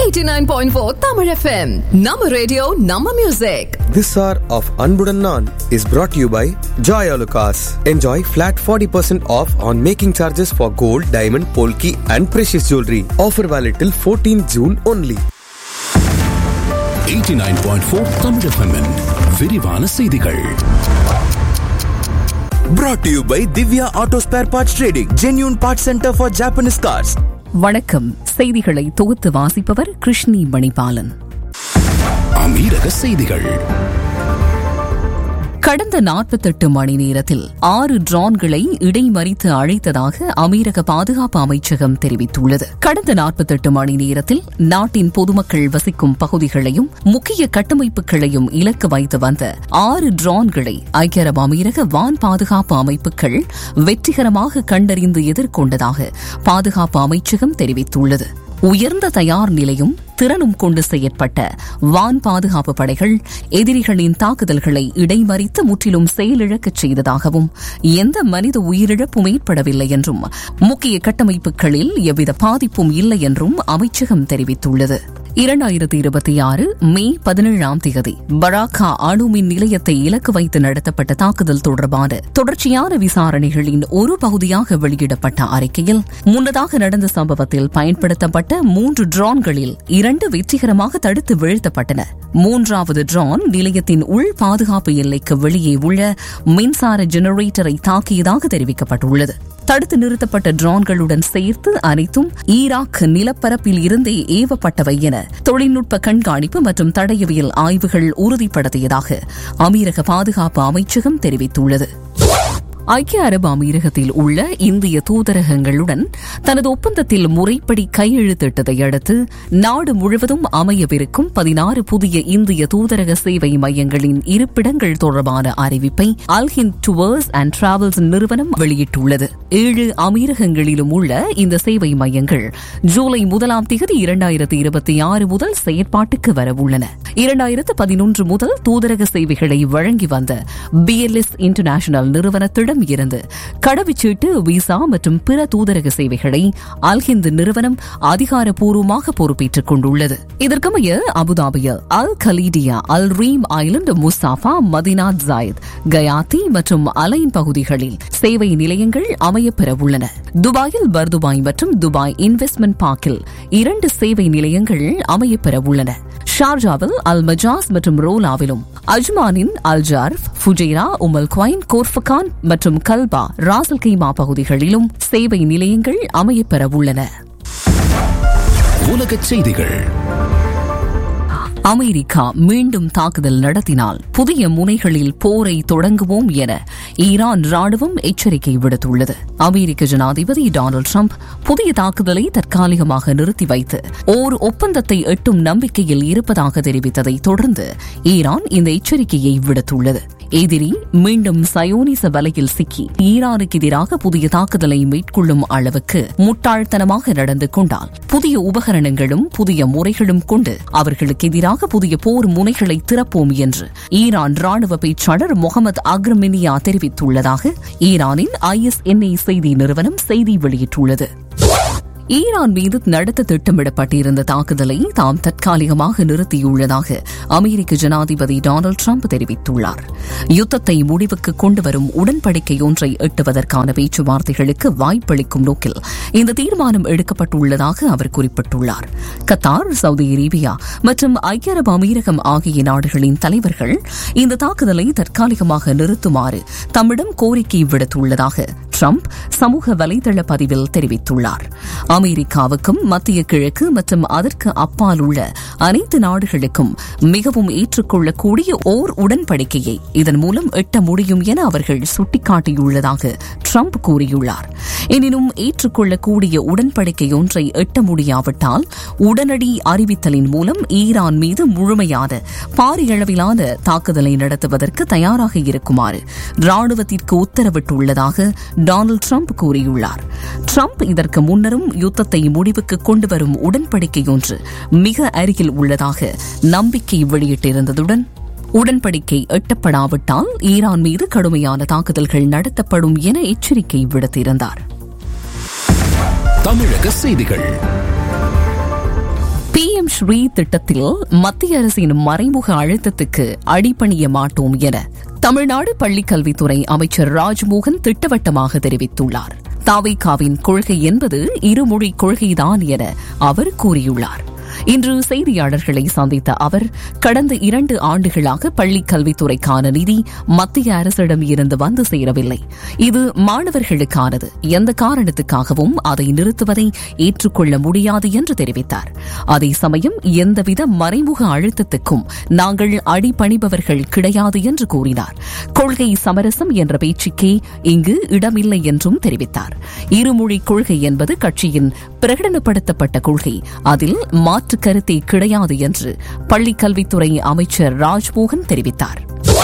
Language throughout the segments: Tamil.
89.4 Tamil FM. Nama radio, Nama music. This hour of Anbudan Naan is brought to you by Joy Alucas. Enjoy flat 40% off on making charges for gold, diamond, polki and precious jewelry. Offer valid till 14 June only. 89.4 Tamil எஃப்எம்மின் விரிவான செய்திகள் Brought to you by Divya Auto Spare Parts Trading, genuine parts center for Japanese cars. வணக்கம் செய்திகளை தொகுத்து வாசிப்பவர் கிருஷ்ணி மணிபாலன் அமீரக செய்திகள் கடந்த நாற்பத்தெட்டு மணி நேரத்தில் ஆறு ட்ரோன்களை இடைமறித்து அழைத்ததாக அமீரக பாதுகாப்பு அமைச்சகம் தெரிவித்துள்ளது கடந்த நாற்பத்தெட்டு மணி நேரத்தில் நாட்டின் பொதுமக்கள் வசிக்கும் பகுதிகளையும் முக்கிய கட்டமைப்புகளையும் இலக்கு வைத்து வந்த ஆறு ட்ரோன்களை ஐக்கிய அரபு அமீரக வான் பாதுகாப்பு அமைப்புகள் வெற்றிகரமாக கண்டறிந்து எதிர்கொண்டதாக பாதுகாப்பு அமைச்சகம் தெரிவித்துள்ளது உயர்ந்த தயார் நிலையும் திறனும் கொண்டு செயற்பட்ட வான் பாதுகாப்பு படைகள் எதிரிகளின் தாக்குதல்களை இடைமறித்து முற்றிலும் செயலிழக்கச் செய்ததாகவும் எந்த மனித உயிரிழப்பும் ஏற்படவில்லை என்றும் முக்கிய கட்டமைப்புகளில் எவ்வித பாதிப்பும் இல்லை என்றும் அமைச்சகம் தெரிவித்துள்ளது இரண்டாயிரத்தி இருபத்தி ஆறு மே பதினேழாம் தேதி பராக்கா அணு மின் நிலையத்தை இலக்கு வைத்து நடத்தப்பட்ட தாக்குதல் தொடர்பான தொடர்ச்சியான விசாரணைகளின் ஒரு பகுதியாக வெளியிடப்பட்ட அறிக்கையில் முன்னதாக நடந்த சம்பவத்தில் பயன்படுத்தப்பட்ட மூன்று ட்ரோன்களில் இரண்டு வெற்றிகரமாக தடுத்து வீழ்த்தப்பட்டன மூன்றாவது ட்ரோன் நிலையத்தின் உள் பாதுகாப்பு எல்லைக்கு வெளியே உள்ள மின்சார ஜெனரேட்டரை தாக்கியதாக தெரிவிக்கப்பட்டுள்ளது தடுத்து நிறுத்தப்பட்ட ட்ரோன்களுடன் சேர்த்து அனைத்தும் ஈராக் நிலப்பரப்பில் இருந்தே ஏவப்பட்டவை என தொழில்நுட்ப கண்காணிப்பு மற்றும் தடயவியல் ஆய்வுகள் உறுதிப்படுத்தியதாக அமீரக பாதுகாப்பு அமைச்சகம் தெரிவித்துள்ளது ஐக்கிய அரபு அமீரகத்தில் உள்ள இந்திய தூதரகங்களுடன் தனது ஒப்பந்தத்தில் முறைப்படி கையெழுத்திட்டதை அடுத்து நாடு முழுவதும் அமையவிருக்கும் பதினாறு புதிய இந்திய தூதரக சேவை மையங்களின் இருப்பிடங்கள் தொடர்பான அறிவிப்பை அல்ஹின் டுவர்ஸ் அண்ட் டிராவல்ஸ் நிறுவனம் வெளியிட்டுள்ளது ஏழு அமீரகங்களிலும் உள்ள இந்த சேவை மையங்கள் ஜூலை முதலாம் தேதி இரண்டாயிரத்தி இருபத்தி ஆறு முதல் செயற்பாட்டுக்கு வரவுள்ளன இரண்டாயிரத்து பதினொன்று முதல் தூதரக சேவைகளை வழங்கி வந்த பிஎல்எஸ் இன்டர்நேஷனல் நிறுவனத்திடம் நிறுவனத்திடம் இருந்து கடவுச்சீட்டு விசா மற்றும் பிற தூதரக சேவைகளை அல்ஹிந்த் நிறுவனம் அதிகாரப்பூர்வமாக பொறுப்பேற்றுக் கொண்டுள்ளது இதற்கமைய அபுதாபியில் அல் Khalidiya Al Reem island Mussafah Madinat Zayed Ghayathi மற்றும் அலைன் பகுதிகளில் சேவை நிலையங்கள் அமையப்பெற உள்ளன துபாயில் பர்துபாய் மற்றும் துபாய் இன்வெஸ்ட்மெண்ட் பார்க்கில் இரண்டு சேவை நிலையங்கள் அமையப்பெற உள்ளன ஷார்ஜாவில் அல் மஜாஸ் மற்றும் ரோலாவிலும் அஜ்மானின் அல்ஜார்ஃப் ஃபுஜைரா உமல் குவைன் கோர்ஃபகான் மற்றும் கல்பா ராசல் கைமா பகுதிகளிலும் சேவை நிலையங்கள் அமையப்பெற உள்ளன உலகச் செய்திகள் அமெரிக்கா மீண்டும் தாக்குதல் நடத்தினால் புதிய முனைகளில் போரை தொடங்குவோம் என ஈரான் ராணுவம் எச்சரிக்கை விடுத்துள்ளது அமெரிக்க ஜனாதிபதி டொனால்டு ட்ரம்ப் புதிய தாக்குதலை தற்காலிகமாக நிறுத்தி வைத்து ஓர் ஒப்பந்தத்தை எட்டும் நம்பிக்கையில் இருப்பதாக தெரிவித்ததை தொடர்ந்து ஈரான் இந்த எச்சரிக்கையை விடுத்துள்ளது எதிரி மீண்டும் சயோனிச வலையில் சிக்கி ஈரானுக்கு எதிராக புதிய தாக்குதலை மேற்கொள்ளும் அளவுக்கு முட்டாள்தனமாக நடந்து கொண்டால் புதிய உபகரணங்களும் புதிய முறைகளும் கொண்டு அவர்களுக்கு எதிராக புதிய போர் முனைகளை திறப்போம் என்று ஈரான் ராணுவ பேச்சாளர் முகமது அக்ரமினியா தெரிவித்துள்ளதாக ஈரானின் ஐஎஸ்என்ஐ செய்தி நிறுவனம் செய்தி வெளியிட்டுள்ளது ஈரான் மீது நடத்த திட்டமிடப்பட்டிருந்த தாக்குதலை தாம் தற்காலிகமாக நிறுத்தியுள்ளதாக அமெரிக்க ஜனாதிபதி டொனால்டு ட்ரம்ப் தெரிவித்துள்ளார் யுத்தத்தை முடிவுக்கு கொண்டுவரும் உடன்படிக்கை ஒன்றை எட்டுவதற்கான பேச்சுவார்த்தைகளுக்கு வாய்ப்பளிக்கும் நோக்கில் இந்த தீர்மானம் எடுக்கப்பட்டுள்ளதாக அவர் குறிப்பிட்டுள்ளார் கத்தார் சவுதி அரேபியா மற்றும் ஐக்கிய அரபு அமீரகம் ஆகிய நாடுகளின் தலைவர்கள் இந்த தாக்குதலை தற்காலிகமாக நிறுத்துமாறு தம்மிடம் கோரிக்கை விடுத்துள்ளதாக ட்ரம்ப் சமூக வலைதள பதிவில் தெரிவித்துள்ளார் அமெரிக்காவுக்கும் மத்திய கிழக்கு மற்றும் அதற்கு அப்பால் உள்ள அனைத்து நாடுகளுக்கும் மிகவும் ஏற்றுக்கொள்ளக்கூடிய ஓர் உடன்படிக்கையை இதன் மூலம் எட்ட முடியும் என அவர்கள் சுட்டிக்காட்டியுள்ளதாக ட்ரம்ப் கூறியுள்ளார் எனினும் ஏற்றுக்கொள்ளக்கூடிய உடன்படிக்கை ஒன்றை எட்ட முடியாவிட்டால் உடனடி அறிவித்தலின் மூலம் ஈரான் மீது முழுமையான பாரியளவிலான தாக்குதலை நடத்துவதற்கு தயாராக இருக்குமாறு ராணுவத்திற்கு உத்தரவிட்டுள்ளதாக டொனால்டு ட்ரம்ப் கூறியுள்ளார் ட்ரம்ப் இதற்கு முன்னரும் யுத்தத்தை முடிவுக்கு கொண்டு வரும் உடன்படிக்கை ஒன்று மிக அருகில் உள்ளதாக நம்பிக்கை வெளியிட்டிருந்ததுடன் உடன்படிக்கை எட்டப்படாவிட்டால் ஈரான் மீது கடுமையான தாக்குதல்கள் நடத்தப்படும் என எச்சரிக்கை விடுத்திருந்தார் தமிழக செய்திகள் பி எம் ஸ்ரீ திட்டத்தில் மத்திய அரசின் மறைமுக அழுத்தத்துக்கு அடிபணிய மாட்டோம் என தமிழ்நாடு பள்ளிக்கல்வித்துறை அமைச்சர் ராஜ்மோகன் திட்டவட்டமாக தெரிவித்துள்ளார் தாவைக்காவின் கொள்கை என்பது இருமொழி கொள்கைதான் என அவர் கூறியுள்ளார் இன்று செய்தியாளர்களை சந்தித்த அவர் கடந்த இரண்டு ஆண்டுகளாக பள்ளிக் கல்வித்துறைக்கான நிதி மத்திய அரசிடம் இருந்து வந்து சேரவில்லை இது மாணவர்களுக்கானது எந்த காரணத்துக்காகவும் அதை நிறுத்துவதை ஏற்றுக்கொள்ள முடியாது என்று தெரிவித்தார் அதே சமயம் எந்தவித மறைமுக அழுத்தத்துக்கும் நாங்கள் அடிபணிபவர்கள் கிடையாது என்று கூறினார் கொள்கை சமரசம் என்ற பேச்சுக்கே இங்கு இடமில்லை என்றும் தெரிவித்தார் இருமொழி கொள்கை என்பது கட்சியின் பிரகடனப்படுத்தப்பட்ட கொள்கை அதில் மாற்று கருத்தே கிடையாது என்று பள்ளிக் கல்வித்துறை அமைச்சர் ராஜ்மோகன் தெரிவித்தார்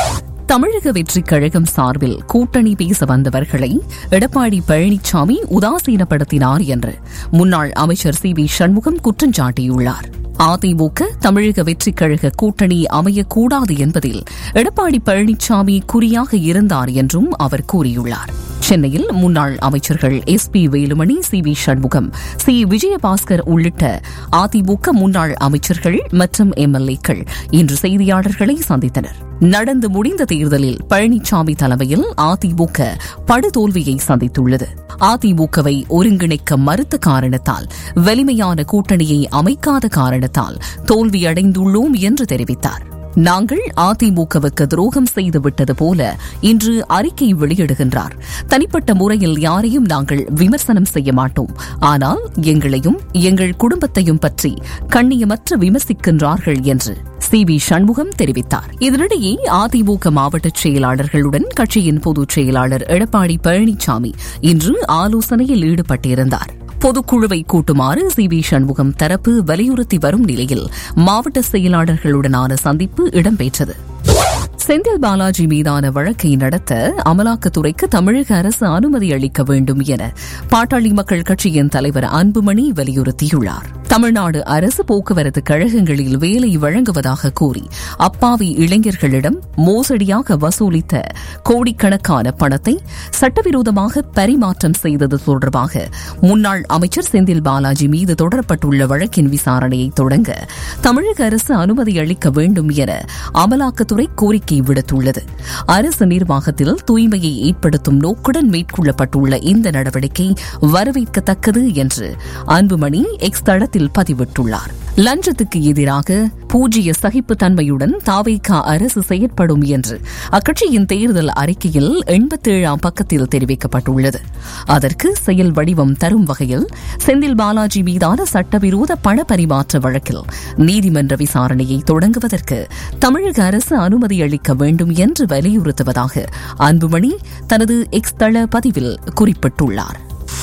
தமிழக வெற்றிக் கழகம் சார்பில் கூட்டணி பேச வந்தவர்களை எடப்பாடி பழனிசாமி உதாசீனப்படுத்தினார் என்று முன்னாள் அமைச்சர் சி வி சண்முகம் குற்றம் சாட்டியுள்ளார் அதிமுக தமிழக வெற்றிக் கழக கூட்டணி அமையக்கூடாது என்பதில் எடப்பாடி பழனிசாமி குறியாக இருந்தார் என்றும் அவர் கூறியுள்ளார் சென்னையில் முன்னாள் அமைச்சர்கள் S P Velumani C V Shanmugam C Vijayabaskar உள்ளிட்ட அதிமுக முன்னாள் அமைச்சர்கள் மற்றும் எம்எல்ஏக்கள் இன்று செய்தியாளர்களை சந்தித்தனர் நடந்து முடிந்த தேர்தலில் பழனிசாமி தலைமையில் அதிமுக படுதோல்வியை சந்தித்துள்ளது அதிமுகவை ஒருங்கிணைக்க மறுத்த காரணத்தால் வலிமையான கூட்டணியை அமைக்காத காரணத்தால் தோல்வியடைந்துள்ளோம் என்று தெரிவித்தார் நாங்கள் அதிமுகவுக்கு துரோகம் செய்து விட்டது போல இன்று அறிக்கை வெளியிடுகின்றார் தனிப்பட்ட முறையில் யாரையும் நாங்கள் விமர்சனம் செய்ய மாட்டோம் ஆனால் எங்களையும் எங்கள் குடும்பத்தையும் பற்றி கண்ணியமற்ற விமர்சிக்கின்றார்கள் என்று சி வி சண்முகம் தெரிவித்தார் இதனிடையே அதிமுக மாவட்ட செயலாளர்களுடன் கட்சியின் பொதுச் செயலாளர் எடப்பாடி பழனிசாமி இன்று ஆலோசனையில் ஈடுபட்டிருந்தார் பொதுக்குழுவை கூட்டுமாறு சி வி சண்முகம் தரப்பு வலியுறுத்தி வரும் நிலையில் மாவட்ட செயலாளர்களுடனான சந்திப்பு இடம்பெற்றது செந்தில் பாலாஜி மீதான வழக்கை நடத்த அமலாக்கத்துறைக்கு தமிழக அரசு அனுமதி அளிக்க வேண்டும் என பாட்டாளி மக்கள் கட்சியின் தலைவர் அன்புமணி வலியுறுத்தியுள்ளார் தமிழ்நாடு அரசு போக்குவரத்து கழகங்களில் வேலை வழங்குவதாக கூறி அப்பாவி இளைஞர்களிடம் மோசடியாக வசூலித்த கோடிக்கணக்கான பணத்தை சட்டவிரோதமாக பரிமாற்றம் செய்தது தொடர்பாக முன்னாள் அமைச்சர் செந்தில் பாலாஜி மீது தொடரப்பட்டுள்ள வழக்கின் விசாரணையை தொடங்க தமிழக அரசு அனுமதி அளிக்க வேண்டும் என அமலாக்கத்துறை கோரிக்கை விடுத்துள்ளது அரசு நிர்வாகத்தில் தூய்மையை ஏற்படுத்தும் நோக்குடன் மேற்கொள்ளப்பட்டுள்ள இந்த நடவடிக்கை வரவேற்கத்தக்கது என்று அன்புமணி எக்ஸ் தளத்தில் பதிவிட்டுள்ளார் லஞ்சத்துக்கு எதிராக பூஜ்ய சகிப்புத்தன்மையுடன் தாவைக்கா அரசு செயற்படும் என்று அக்கட்சியின் தேர்தல் அறிக்கையில் எண்பத்தேழாம் பக்கத்தில் தெரிவிக்கப்பட்டுள்ளது அதற்கு செயல் வடிவம் தரும் வகையில் செந்தில் பாலாஜி மீதான சட்டவிரோத பண பரிமாற்ற வழக்கில் நீதிமன்ற விசாரணையை தொடங்குவதற்கு தமிழக அரசு அனுமதி அளிக்க வேண்டும் என்று வலியுறுத்துவதாக அன்புமணி தனது எக்ஸ் தள பதிவில் குறிப்பிட்டுள்ளார்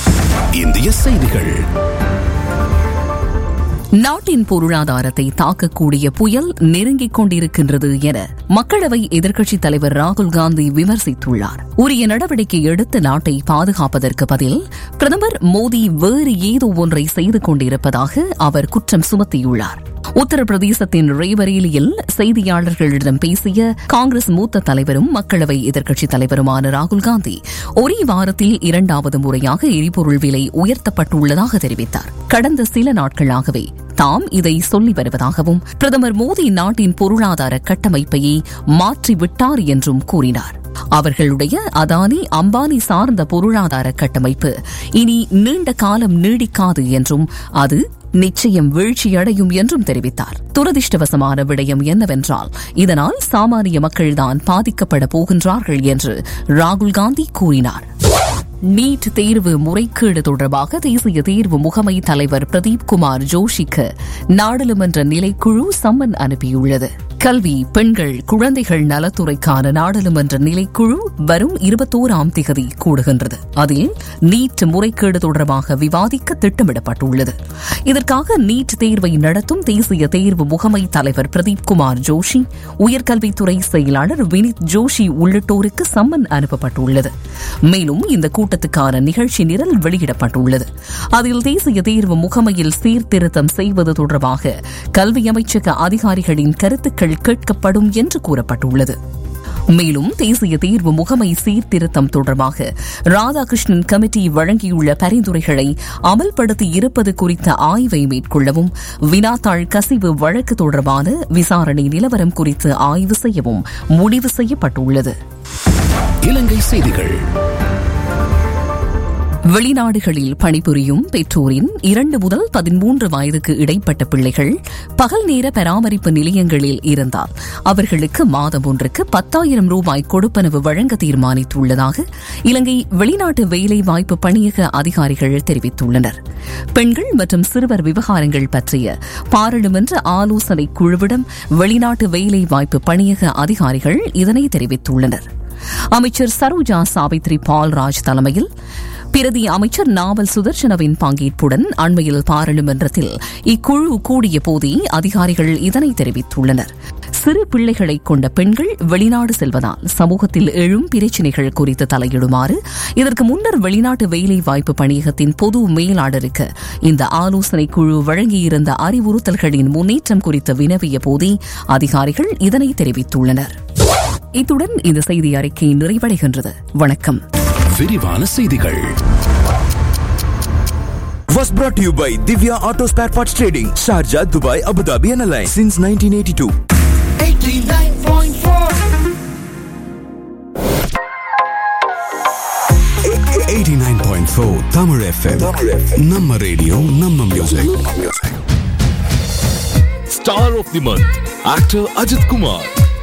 இந்திய செய்திகள் நாட்டின் பொருளாதாரத்தை தாக்கக்கூடிய புயல் நெருங்கிக் கொண்டிருக்கின்றது என மக்களவை எதிர்க்கட்சித் தலைவர் ராகுல் காந்தி விமர்சித்துள்ளார் உரிய நடவடிக்கை எடுத்து நாட்டை பாதுகாப்பதற்கு பதில் பிரதமர் மோடி வேறு ஏதோ ஒன்றை செய்து கொண்டிருப்பதாக அவர் குற்றம் சுமத்தியுள்ளார் உத்தரப்பிரதேசத்தின் ரேபரேலியில் செய்தியாளர்களிடம் பேசிய காங்கிரஸ் மூத்த தலைவரும் மக்களவை எதிர்க்கட்சித் தலைவருமான ராகுல் காந்தி ஒரே வாரத்தில் இரண்டாவது முறையாக எரிபொருள் விலை உயர்த்தப்பட்டுள்ளதாக தெரிவித்தார் கடந்த சில நாட்களாகவே தாம் இதை சொல்லி வருவதாகவும் பிரதமர் மோடி நாட்டின் பொருளாதார கட்டமைப்பையே மாற்றிவிட்டார் என்றும் கூறினார் அவர்களுடைய அதானி அம்பானி சார்ந்த பொருளாதார கட்டமைப்பு இனி நீண்ட காலம் நீடிக்காது என்றும் அது நிச்சயம் வீழ்ச்சியடையும் என்றும் தெரிவித்தார் துரதிருஷ்டவசமான விடயம் என்னவென்றால் இதனால் சாமானிய மக்கள்தான் பாதிக்கப்பட போகின்றார்கள் என்று ராகுல் காந்தி கூறினார் நீட் தேர்வு முறைகேடு தொடர்பாக தேசிய தேர்வு முகமை தலைவர் பிரதீப் குமார் ஜோஷிக்கு நாடாளுமன்ற நிலைக்குழு சம்மன் அனுப்பியுள்ளது கல்வி பெண்கள் குழந்தைகள் நலத்துறைக்கான நாடாளுமன்ற நிலைக்குழு வரும் இருபத்தோராம் திகதி கூடுகின்றது அதில் நீட் முறைகேடு தொடர்பாக விவாதிக்க திட்டமிடப்பட்டுள்ளது இதற்காக நீட் தேர்வை நடத்தும் தேசிய தேர்வு முகமை தலைவர் பிரதீப் குமார் ஜோஷி உயர்கல்வித்துறை செயலாளர் வினித் ஜோஷி உள்ளிட்டோருக்கு சம்மன் அனுப்பப்பட்டுள்ளது மேலும் இந்த கூட்டத்துக்கான நிகழ்ச்சி நிரல் வெளியிடப்பட்டுள்ளது அதில் தேசிய தேர்வு முகமையில் சீர்திருத்தம் செய்வது தொடர்பாக கல்வி அமைச்சக அதிகாரிகளின் கருத்துக்கள் கேட்கப்படும் என்று கூறப்பட்டுள்ளது மேலும் தேசிய தேர்வு முகமை சீர்திருத்தம் தொடர்பாக ராதாகிருஷ்ணன் கமிட்டி வழங்கியுள்ள பரிந்துரைகளை அமல்படுத்தி இருப்பது குறித்த ஆய்வை மேற்கொள்ளவும் வினாத்தாள் கசிவு வழக்கு தொடர்பான விசாரணை நிலவரம் குறித்து ஆய்வு செய்யவும் முடிவு செய்யப்பட்டுள்ளது இலங்கை செய்திகள் வெளிநாடுகளில் பணிபுரியும் பெற்றோரின் இரண்டு முதல் பதிமூன்று வயதுக்கு இடைப்பட்ட பிள்ளைகள் பகல் நேர பராமரிப்பு நிலையங்களில் இருந்தால் அவர்களுக்கு மாதம் ஒன்றுக்கு பத்தாயிரம் ரூபாய் கொடுப்பனவு வழங்க தீர்மானித்துள்ளதாக இலங்கை வெளிநாட்டு வேலைவாய்ப்பு பணியக அதிகாரிகள் தெரிவித்துள்ளனர் பெண்கள் மற்றும் சிறுவர் விவகாரங்கள் பற்றிய பாராளுமன்ற ஆலோசனை குழுவிடம் வெளிநாட்டு வேலைவாய்ப்பு பணியக அதிகாரிகள் இதனை தெரிவித்துள்ளனர் அமைச்சர் சரோஜா சாவித்ரி பால்ராஜ் தலைமையில் பிரதி அமைச்சர் நாவல் சுதர்சனவின் பங்கேற்புடன் அண்மையில் பாராளுமன்றத்தில் இக்குழு கூடிய போதே அதிகாரிகள் இதனை தெரிவித்துள்ளனர் சிறு பிள்ளைகளை கொண்ட பெண்கள் வெளிநாடு செல்வதால் சமூகத்தில் எழும் பிரச்சினைகள் குறித்து தலையிடுமாறு இதற்கு முன்னர் வெளிநாட்டு வேலை வாய்ப்பு பணியகத்தின் பொது மேலாளருக்கு இந்த ஆலோசனை குழு வழங்கியிருந்த அறிவுறுத்தல்களின் முன்னேற்றம் குறித்து வினவிய போதே அதிகாரிகள் இதனை தெரிவித்துள்ளனர் இத்துடன் இந்த செய்தி அறிக்கை நிறைவடைகின்றது வணக்கம் விரிவான செய்திகள் Was brought to you by Divya Auto Spare Parts Trading, Sharjah, Dubai, Abu Dhabi, and Alliance since 1982. 89.4 Tamil FM நம்ம ரேடியோ நம்ம music Star of the Month, actor Ajit Kumar.